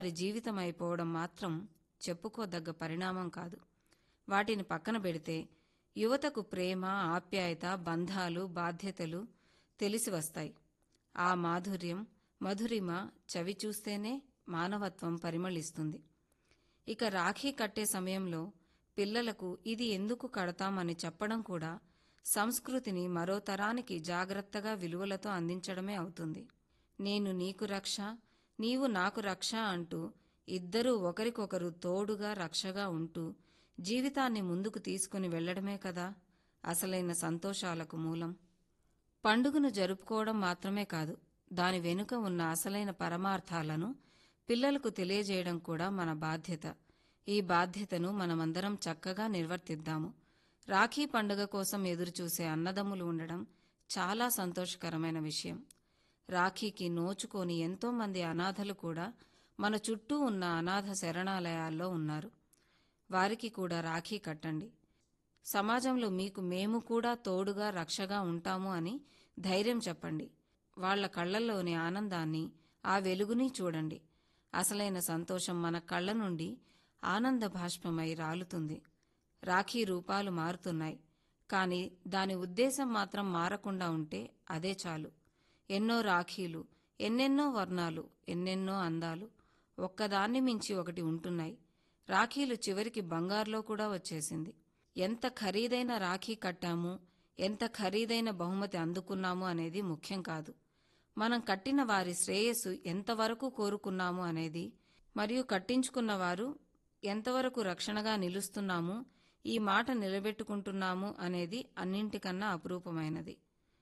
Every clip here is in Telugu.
వారి జీవితం అయిపోవడం మాత్రం చెప్పుకోదగ్గ పరిణామం కాదు వాటిని పక్కన పెడితే యువతకు ప్రేమ ఆప్యాయత బంధాలు బాధ్యతలు తెలిసి వస్తాయి ఆ మాధుర్యం మధురిమ చవి చూస్తేనే మానవత్వం పరిమళిస్తుంది ఇక రాఖీ కట్టే సమయంలో పిల్లలకు ఇది ఎందుకు కడతామని చెప్పడం కూడా సంస్కృతిని మరో తరానికి జాగ్రత్తగా విలువలతో అందించడమే అవుతుంది నేను నీకు రక్ష నీవు నాకు రక్ష అంటూ ఇద్దరూ ఒకరికొకరు తోడుగా రక్షగా ఉంటూ జీవితాన్ని ముందుకు తీసుకుని వెళ్లడమే కదా అసలైన సంతోషాలకు మూలం పండుగను జరుపుకోవడం మాత్రమే కాదు దాని వెనుక ఉన్న అసలైన పరమార్థాలను పిల్లలకు తెలియజేయడం కూడా మన బాధ్యత ఈ బాధ్యతను మనమందరం చక్కగా నిర్వర్తిద్దాము రాఖీ పండుగ కోసం ఎదురుచూసే అన్నదమ్ములు ఉండడం చాలా సంతోషకరమైన విషయం రాఖీకి నోచుకోని ఎంతో మంది అనాథలు కూడా మన చుట్టూ ఉన్న అనాథ శరణాలయాల్లో ఉన్నారు వారికి కూడా రాఖీ కట్టండి సమాజంలో మీకు మేము కూడా తోడుగా రక్షగా ఉంటాము అని ధైర్యం చెప్పండి వాళ్ళ కళ్ళల్లోని ఆనందాన్ని ఆ వెలుగుని చూడండి అసలైన సంతోషం మన కళ్ళ నుండి ఆనంద భాష్పమై రాలుతుంది రాఖీ రూపాలు మారుతున్నాయి కానీ దాని ఉద్దేశం మాత్రం మారకుండా ఉంటే అదే చాలు ఎన్నో రాఖీలు ఎన్నెన్నో వర్ణాలు ఎన్నెన్నో అందాలు ఒక్కదాన్ని మించి ఒకటి ఉంటున్నాయి రాఖీలు చివరికి బంగారులో కూడా వచ్చేసింది ఎంత ఖరీదైన రాఖీ కట్టాము ఎంత ఖరీదైన బహుమతి అందుకున్నాము అనేది ముఖ్యం కాదు మనం కట్టిన వారి శ్రేయస్సు ఎంతవరకు కోరుకున్నాము అనేది మరియు కట్టించుకున్న వారు ఎంతవరకు రక్షణగా నిలుస్తున్నాము ఈ మాట నిలబెట్టుకుంటున్నాము అనేది అన్నింటికన్నా అపురూపమైనది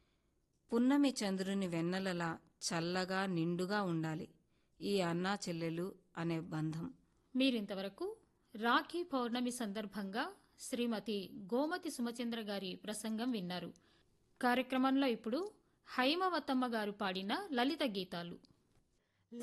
పున్నమి చంద్రుని వెన్నెలలా చల్లగా నిండుగా ఉండాలి ఈ అన్నా చెల్లెలు అనే బంధం మీరింతవరకు రాఖీ పౌర్ణమి సందర్భంగా శ్రీమతి గోమతి సుమచంద్ర గారి ప్రసంగం విన్నారు కార్యక్రమంలో ఇప్పుడు హైమవతమ్మ గారు పాడిన లలిత గీతాలు